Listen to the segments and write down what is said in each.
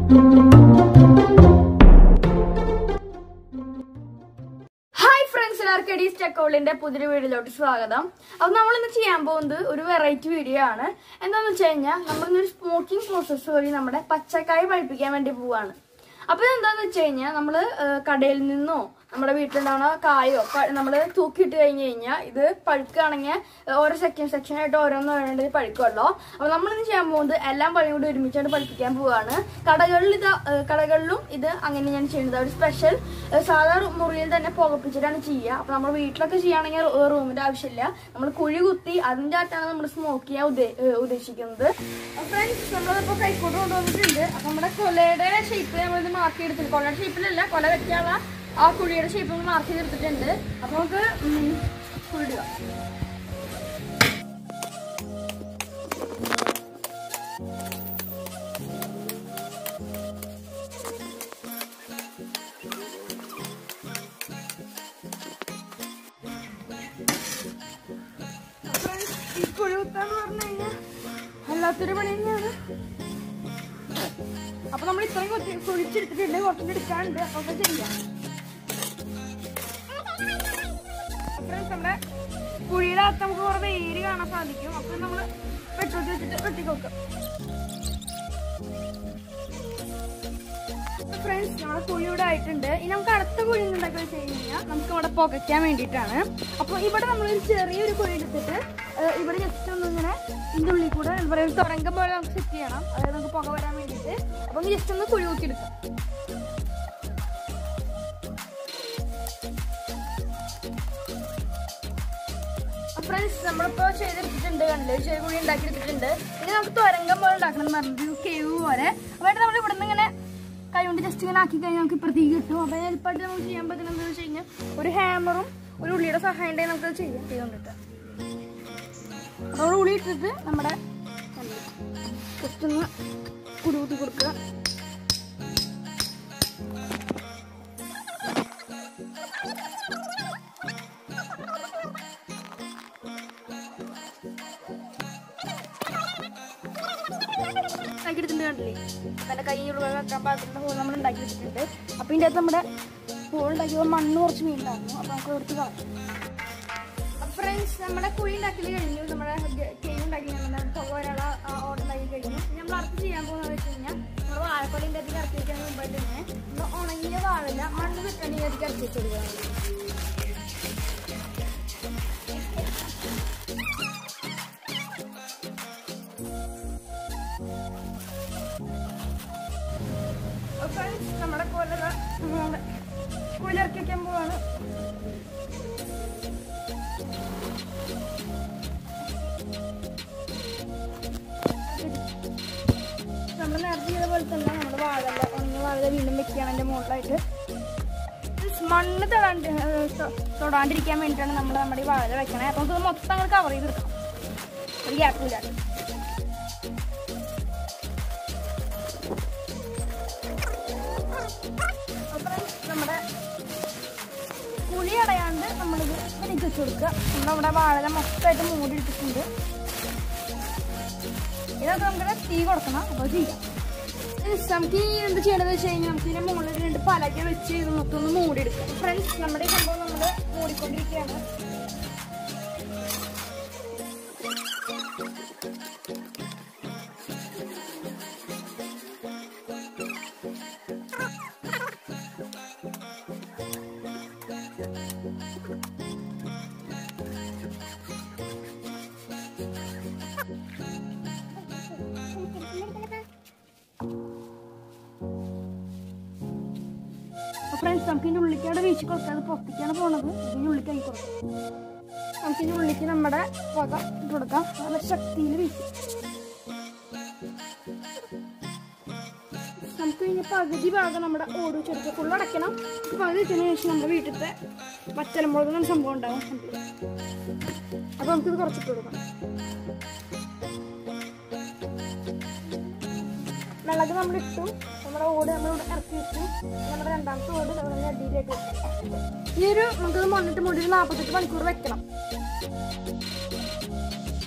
Hi friends ആർക്കഡീസ് ടെക്കോളിന്റെ പുതിയ വീഡിയോയിലോട്ട് സ്വാഗതം അപ്പൊ നമ്മൾ ഇന്ന് ചെയ്യാൻ പോകുന്നത് ഒരു വെറൈറ്റി വീഡിയോ ആണ് എന്താന്ന് വെച്ച് കഴിഞ്ഞാൽ നമ്മൾ ഇന്നൊരു സ്മോക്കിംഗ് പ്രോസസ്സ് വഴി നമ്മുടെ പച്ചക്കായ പഴിപ്പിക്കാൻ വേണ്ടി പോവാണ് അപ്പൊ ഇതെന്താന്ന് വെച്ച് കഴിഞ്ഞാൽ നമ്മള് ഏഹ്, കടയിൽ നിന്നോ നമ്മുടെ വീട്ടിലുണ്ടാവുന്ന കായോ നമ്മൾ തൂക്കിയിട്ട് കഴിഞ്ഞ് കഴിഞ്ഞാൽ ഇത് പഴുക്കുകയാണെങ്കിൽ ഓരോ സെക്ഷൻ സെക്ഷൻ ആയിട്ട് ഓരോന്ന് വേണ്ടത് പഴുക്കുമല്ലോ അപ്പൊ നമ്മളിന്ന് ചെയ്യാൻ പോകുന്നത് എല്ലാം പഴം കൂടി ഒരുമിച്ചായിട്ട് പഠിപ്പിക്കാൻ പോവാണ് കടകളിൽ ഇത് ഏഹ്, കടകളിലും ഇത് അങ്ങനെ ഞാൻ ചെയ്യുന്നത് ഒരു സ്പെഷ്യൽ സാധാ മുറിയിൽ തന്നെ പുകപ്പിച്ചിട്ടാണ് ചെയ്യുക അപ്പൊ നമ്മൾ വീട്ടിലൊക്കെ ചെയ്യുകയാണെങ്കിൽ റൂമിന്റെ ആവശ്യമില്ല നമ്മൾ കുഴി കുത്തി അതിന്റെ അകത്താണ് നമ്മൾ സ്മോക്ക് ചെയ്യാൻ ഉദ്ദേ- ഏഹ്, ഉദ്ദേശിക്കുന്നത് ഫ്രണ്ട്സ് നമ്മളിപ്പോ കൈക്കോട്ട് കൊണ്ടുവന്നിട്ടുണ്ട് അപ്പൊ നമ്മുടെ കൊലയുടെ ഷേപ്പ് നമ്മളിത് മാർക്ക് ചെയ്തിട്ടുണ്ട് കൊലയുടെ ഷേപ്പിലല്ല കൊല വെക്കാനുള്ള ആ കുഴിയുടെ ഷേപ്പ് നമ്മൾ മാർക്ക് ചെയ്തെടുത്തിട്ടുണ്ട് അപ്പൊ നമുക്ക് ഉം, കുഴിടുക ഈ കുഴി കുത്താന്ന് പറഞ്ഞു കഴിഞ്ഞാൽ വല്ലാത്തൊരു പണി തന്നെയാണ് അപ്പൊ നമ്മൾ ഇത്രയും കുത്തി കുഴിച്ചെടുത്തിട്ടുണ്ട് കുറച്ചുകൂടി എടുക്കാനുണ്ട് അപ്പൊ ഒക്കെ ചെയ്യാം ഫ്രണ്ട്സ് നമ്മുടെ കുഴിയുടെ അകത്ത് നമുക്ക് കുറെ വേര് കാണാൻ സാധിക്കും അപ്പൊ നമ്മള് പെട്രോൾ വെച്ചിട്ട് വെട്ടിക്കൊക്കാം ഫ്രണ്ട്സ് നമ്മുടെ കുഴിയുടെ ആയിട്ടുണ്ട് ഇനി നമുക്ക് അടുത്ത കുഴി ഉണ്ടാക്കി വെച്ച് കഴിഞ്ഞാൽ നമുക്ക് ഇവിടെ പുകയ്ക്കാൻ വേണ്ടിയിട്ടാണ് അപ്പോൾ ഇവിടെ നമ്മളൊരു ചെറിയൊരു കുഴി എടുത്തിട്ട് ഏഹ്, ഇവിടെ ജസ്റ്റ് ഒന്ന് ഇങ്ങനെ ഇതിൻ്റെ ഉള്ളിൽ കൂടെ എന്താ പറയുക തുറങ്കം പോലെ നമുക്ക് സെറ്റ് ചെയ്യണം അതായത് നമുക്ക് പുക വരാൻ വേണ്ടിയിട്ട് അപ്പം ജസ്റ്റ് ഒന്ന് കുഴി നോക്കി എടുക്കാം ഫ്രണ്ട്സ് നമ്മളിപ്പോ ചെയ്തെടുത്തിട്ടുണ്ട് കണ്ടില്ലേ ഒരു ചെറിയ കുഴി ഉണ്ടാക്കി എടുത്തിട്ടുണ്ട് ഇനി നമുക്ക് തുരങ്കം പോലെ ഉണ്ടാക്കണം എന്ന് പറഞ്ഞത് കേവ് പോലെ അതായത് നമ്മൾ ഇവിടെ നിന്ന് ഇങ്ങനെ കൈ കൊണ്ട് ജസ്റ്റ് ഇങ്ങനെ ആക്കി കഴിഞ്ഞാൽ നമുക്ക് ഇപ്പുറത്തേക്ക് കിട്ടും അപ്പോൾ എളുപ്പമായിട്ട് നമുക്ക് ചെയ്യാൻ പറ്റുന്നത് എന്താണെന്ന് വെച്ച് കഴിഞ്ഞാൽ ഒരു ഹാമറും ഒരു ഉള്ളിയുടെ സഹായം ഉണ്ടെങ്കിൽ നമുക്ക് ചെയ്യാം ചെയ്തുകൊണ്ടിട്ട് അപ്പോൾ ഉള്ളി ഇട്ടിട്ട് നമ്മുടെ ജസ്റ്റ് ഒന്ന് കുരുകൂട്ടി കൊടുക്കുക ഉണ്ടാക്കിയെടുത്തിട്ടുണ്ട് കണ്ടില്ലേ അതിൻ്റെ കൈ വെക്കാൻ പാകത്തിൻ്റെ ഹോൾ നമ്മൾ ഉണ്ടാക്കി വെച്ചിട്ടുണ്ട് അപ്പോൾ ഇതിൻ്റെ അകത്ത് നമ്മുടെ ഹോൾ ഉണ്ടാക്കിയപ്പോൾ മണ്ണ് കുറച്ച് മീനുണ്ടായിരുന്നു അപ്പോൾ നമുക്ക് എടുത്ത് കളയാം ഫ്രണ്ട്സ് നമ്മുടെ കുഴി ഉണ്ടാക്കൽ കഴിഞ്ഞു നമ്മുടെ കേക്ക് ഉണ്ടാക്കി നമ്മുടെ പുക വരാനുള്ള ഓർഡർ ഉണ്ടാക്കി കഴിഞ്ഞു ഇനി നമ്മൾ അടുത്ത് ചെയ്യാൻ പോകുന്നത് വെച്ച് കഴിഞ്ഞാൽ നമ്മൾ വാഴക്കൊള്ളിൻ്റെ അധികം ഇറക്കി വെക്കാൻ മുമ്പായിട്ട് തന്നെ നമ്മൾ ഉണങ്ങിയ വാഴല്ല മണ്ണ് വെക്കണമെങ്കിൽ അധികം ഇറക്കി വെച്ച് കൊടുക്കണം ഫ്രണ്ട്സ് നമ്മുടെ കൊല നമ്മുടെ കുലിറക്കി വെക്കാൻ പോവാണ് നമ്മൾ നേരത്തെ ചെയ്ത പോലെ തന്നെ നമ്മുടെ വാഴല ഉണങ്ങിയ വാഴല വീണ്ടും വെക്കുകയാണ് അതിൻ്റെ മുകളിലായിട്ട് മണ്ണ് തൊടാണ്ട് ഏഹ് തൊ- തൊടാണ്ടിരിക്കാൻ വേണ്ടിയിട്ടാണ് നമ്മൾ നമ്മുടെ ഈ വാഴ വെക്കണേ അപ്പം നമുക്ക് ഇത് മൊത്തം അങ്ങ് കവർ ചെയ്തെടുക്കാം ഒരു ഗ്യാപ്പില്ലാതെ അப்புறம் നമ്മുടെ കുഴി അടയാണ്ട് നമ്മളിത് ഇതിലേക്ക് വെച്ച് കൊടുക്കുക നമ്മളവിടെ വാഴ മൊത്തമായിട്ട് മൂടി എടുത്തിട്ടുണ്ട് ഇതൊക്കെ നമുക്ക് തീ കൊടുക്കണം അപ്പോൾ ചെയ്യാം Friends, നമുക്ക് ഈ എന്ത് ചെയ്യണമെന്ന് വെച്ച് കഴിഞ്ഞാൽ നമുക്ക് ഇതിന്റെ മുകളിൽ രണ്ട് പലക വെച്ച് ഇത് മൊത്തം ഒന്ന് മൂടി എടുക്കാം ഫ്രണ്ട്സ് നമ്മുടെ ഈ സംഭവം നമ്മൾ മൂടിക്കൊണ്ടിരിക്കുകയാണ് ഫ്രണ്ട്സ് നമുക്ക് ഇതിൻ്റെ ഉള്ളിക്കാണ് വീശി കൊടുക്കാതെ പുറത്തേക്കാണ് പോണത് ഇതിൻ്റെ ഉള്ളിക്കായി കൊടുക്കാം നമുക്ക് ഇതിൻ്റെ ഉള്ളിക്ക് നമ്മുടെ വക ഇട്ട് കൊടുക്കാം നല്ല ശക്തിയിൽ വീശി നമുക്ക് ഇനി പകുതി ഭാഗം നമ്മുടെ ഓട് ചെറുക്ക് ഫുൾ അടയ്ക്കണം ഈ പകുതി വെച്ചതിന് ശേഷം നമ്മുടെ വീട്ടിലത്തെ വറ്റലമുളക് എന്ന സംഭവം ഉണ്ടാവും അപ്പോൾ നമുക്കിത് കുറച്ചിട്ട് കൊടുക്കാം മിളക് നമ്മൾ ഇട്ടു നമ്മുടെ ഓട് നമ്മൾ ഇവിടെ ഇറക്കി വെച്ചു നമ്മുടെ രണ്ടാമത്തെ ഓട് നമ്മുടെ അടിയിലേക്ക് വെച്ചു ഈ ഒരു നമുക്കത് മണ്ണിട്ട് മൂടി ഒരു നാൽപ്പത്തെട്ട് മണിക്കൂർ വെക്കണം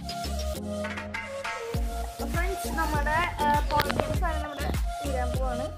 ഫ്രണ്ട്സ് നമ്മുടെ പുറത്തേക്ക് സാധനം നമ്മുടെ തീരാൻ പോവാണ്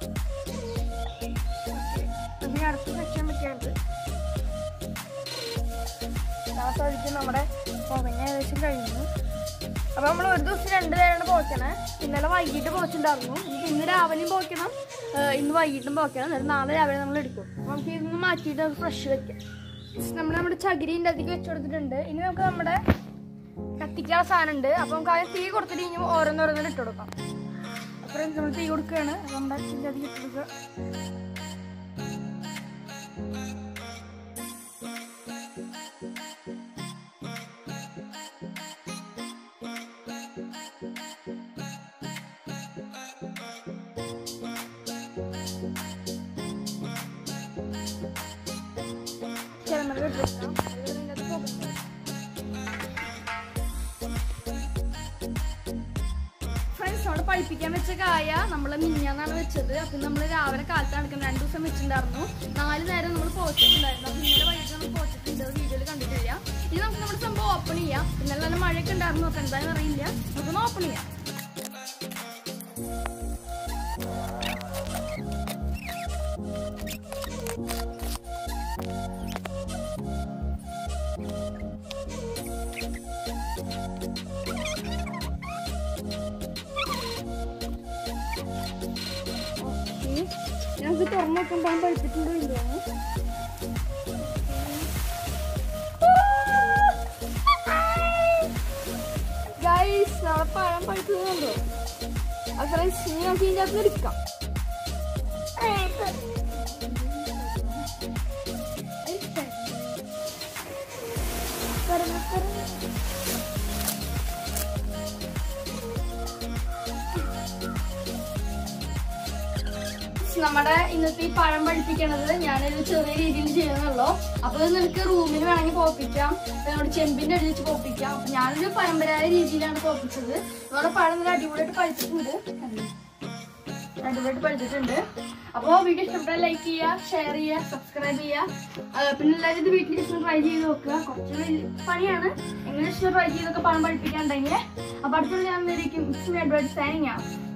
അപ്പോഴേക്കും നമ്മുടെ പോകഞ്ഞ ഏകദേശം കഴിഞ്ഞു അപ്പൊ നമ്മൾ ഒരു ദിവസം രണ്ട് നേരമാണ് പോക്കണേ ഇന്നലെ വൈകിട്ട് പോച്ചിട്ടുണ്ടായിരുന്നു ഇനി ഇന്ന് രാവിലെയും പോക്കണം ഏഹ് ഇന്ന് വൈകിട്ടും പോക്കണം എന്നിട്ട് നാളെ രാവിലെ നമ്മൾ എടുക്കും അപ്പൊ നമുക്ക് ഇതൊന്ന് മാറ്റിയിട്ട് ഫ്രഷ് വെക്കാം നമ്മൾ നമ്മുടെ ചകിരിൻ്റെ അതിലേക്ക് വെച്ച് കൊടുത്തിട്ടുണ്ട് ഇനി നമുക്ക് നമ്മുടെ കത്തിക്കാനുള്ള സാധനം ഉണ്ട് അപ്പൊ നമുക്ക് ആദ്യം തീ കൊടുത്തിട്ട് ഇനി ഓരോന്നോരോന്നും ഇട്ട് കൊടുക്കാം അപ്പൊ നമ്മൾ തീ കൊടുക്കുകയാണ് അപ്പൊ നമ്മുടെ ഇതിൻ്റെ അതിലേക്ക് ഇട്ട് കൊടുക്കുക ചിലമല ഇട്ട് കൊടുക്കാം അതുപോലെ ഇതിനകത്ത് പോകുന്നത് ഫ്രണ്ട്സ് നമ്മൾ പഴിപ്പിക്കാൻ വെച്ച കായ നമ്മൾ മിഞ്ഞാന്നാണ് വെച്ചത് അപ്പൊ നമ്മൾ രാവിലെ കാലത്താണ് എടുക്കുന്നത് രണ്ടു ദിവസം വെച്ചിട്ടുണ്ടായിരുന്നു നാല് നേരം നമ്മൾ പോച്ചിട്ടുണ്ടായിരുന്നു അപ്പൊ ഇന്നലെ വൈകിട്ട് നമ്മൾ പോച്ചിട്ടുണ്ട് വീഡിയോയിൽ കണ്ടിട്ടില്ല ഇനി നമുക്ക് നമ്മുടെ സംഭവം ഓപ്പൺ ചെയ്യാം ഇന്നലെ നല്ല മഴയൊക്കെ ഉണ്ടായിരുന്നു അപ്പൊ എന്താണെന്ന് അറിയില്ല നമുക്കൊന്ന് ഓപ്പൺ ചെയ്യാം ഓക്കേ. ഞങ്ങൾക്ക് തുറന്നു നോക്കുമ്പോൾ പഴുത്തിട്ടുണ്ടോ ഇല്ലയാണ് ഗൈസ് നാളെ പഴം പഴുത്തുന്നുണ്ടോ അത്ര ഇനി നമുക്ക് ഇതിൻ്റെ അകത്ത് എടുക്കാം പറഞ്ഞ പറഞ്ഞ നമ്മുടെ ഇന്നത്തെ ഈ പഴം പഠിപ്പിക്കണത് ഞാനൊരു ചെറിയ രീതിയിൽ ചെയ്യുന്നുള്ളൂ അപ്പൊ ഇത് നിനക്ക് റൂമിൽ വേണമെങ്കിൽ പോപ്പിക്കാം എന്നോട് ചെമ്പിന്റെ അടിയിൽ വെച്ച് പോപ്പിക്കാം അപ്പൊ ഞാനൊരു പരമ്പരായ രീതിയിലാണ് പോപ്പിച്ചത് നമ്മുടെ പഴം നല്ല അടിപൊളിയായിട്ട് പഴുത്തിട്ടുണ്ട് അടിപൊളിയായിട്ട് പഴുത്തിട്ടുണ്ട് അപ്പോൾ വീഡിയോ ഇഷ്ടപ്പെട്ടാൽ ലൈക്ക് ചെയ്യുക ഷെയർ ചെയ്യുക സബ്സ്ക്രൈബ് ചെയ്യുക ആ, പിന്നെ എല്ലാവരും ഇത് വീട്ടിൽ ജസ്റ്റ് ട്രൈ ചെയ്ത് നോക്കുക കുറച്ച് വലിയ പണിയാണ് എങ്ങനെ ട്രൈ ചെയ്തൊക്കെ പണം പഠിപ്പിക്കാനുണ്ടെങ്കിൽ അപ്പൊ അടുത്തൊരു ഞാൻ സൈനിങ്